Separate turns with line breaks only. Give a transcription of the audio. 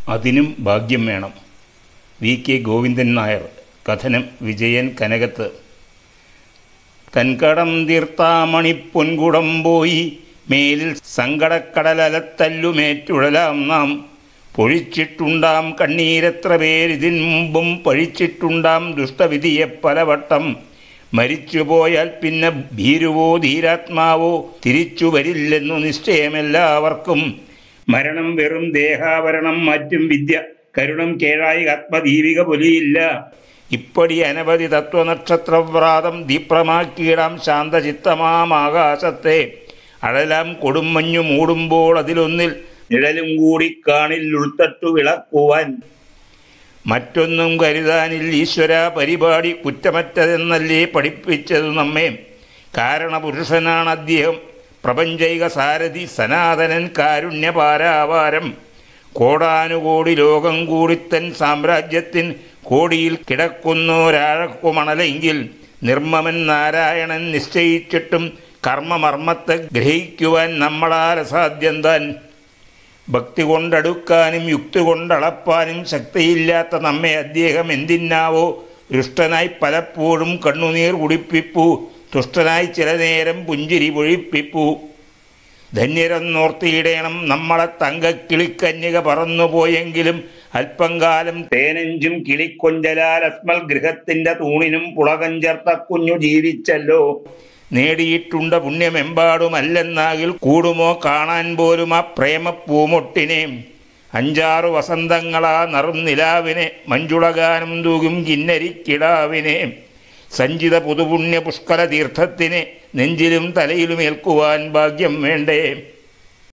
അതിനും ഭാഗ്യം വേണം വി കെ ഗോവിന്ദൻ നായർ കഥനം വിജയൻ കനകത്ത് തൻകടം തീർത്താമണി പൊൻകുടം പോയി മേലിൽ സങ്കടക്കടലലത്തല്ലുമേറ്റുഴലാം നാം പൊഴിച്ചിട്ടുണ്ടാം കണ്ണീരെത്ര പേരിതിൻ മുമ്പും പഴിച്ചിട്ടുണ്ടാം ദുഷ്ടവിധിയെ പലവട്ടം മരിച്ചുപോയാൽ പിന്നെ ഭീരുവോ ധീരാത്മാവോ തിരിച്ചു വരില്ലെന്നു നിശ്ചയമെല്ലാവർക്കും മരണം വെറും ദേഹാവരണം മാറ്റും വിദ്യ കരുണം കേഴായി ആത്മദീപിക പൊലിയില്ല ഇപ്പടി അനവധി തത്വനക്ഷത്രവ്രാതം ദീപ്രമാക്കിയിടാം ശാന്തചിത്തമാം ആകാശത്തെ അഴലാം കൊടുമഞ്ഞു മൂടുമ്പോൾ അതിലൊന്നിൽ നിഴലും കൂടി കാണിൽ ഉൾത്തട്ടു വിളക്കുവാൻ മറ്റൊന്നും കരുതാനിൽ ഈശ്വര പരിപാടി കുറ്റമറ്റതെന്നല്ലേ പഠിപ്പിച്ചതു നമ്മെ കാരണപുരുഷനാണ് അദ്ദേഹം പ്രപഞ്ചൈക സാരഥി സനാതനൻ കാരുണ്യപാരാവാരം കോടാനുകോടി ലോകം കൂടിത്തൻ സാമ്രാജ്യത്തിൻ കോടിയിൽ കിടക്കുന്നോരാഴക്കുമണലെങ്കിൽ നിർമ്മമൻ നാരായണൻ നിശ്ചയിച്ചിട്ടും കർമ്മമർമ്മത്തെ ഗ്രഹിക്കുവാൻ നമ്മളാൽ അസാധ്യം താൻ ഭക്തി കൊണ്ടടുക്കാനും യുക്തി കൊണ്ടളപ്പാനും ശക്തിയില്ലാത്ത നമ്മെ അദ്ദേഹം എന്തിന്നാവോ ദുഷ്ടനായി പലപ്പോഴും കണ്ണുനീർ കുടിപ്പിപ്പു തുഷ്ടനായി ചില നേരം പുഞ്ചിരി പൊഴിപ്പിപ്പു ധന്യരെന്നോർത്തിയിടേണം നമ്മളെ തങ്കക്കിളിക്കന്യക പറന്നുപോയെങ്കിലും അല്പം കാലം തേനഞ്ചും കിളിക്കൊഞ്ചലാൽ അസ്മൽ ഗൃഹത്തിന്റെ തൂണിനും പുളകം ചേർത്ത കുഞ്ഞു ജീവിച്ചല്ലോ നേടിയിട്ടുണ്ട് പുണ്യമെമ്പാടുമല്ലെന്നാകിൽ കൂടുമോ കാണാൻ പോലും ആ പ്രേമ പൂമൊട്ടിനെ അഞ്ചാറു വസന്തങ്ങളാ നറും നിലാവിനെ മഞ്ചുളഗാനം തൂകും കിന്നരിക്കിടാവിനെ സഞ്ചിത പുതുപുണ്യ പുഷ്കല തീർത്ഥത്തിനെ നെഞ്ചിലും തലയിലും ഏൽക്കുവാൻ ഭാഗ്യം വേണ്ടേ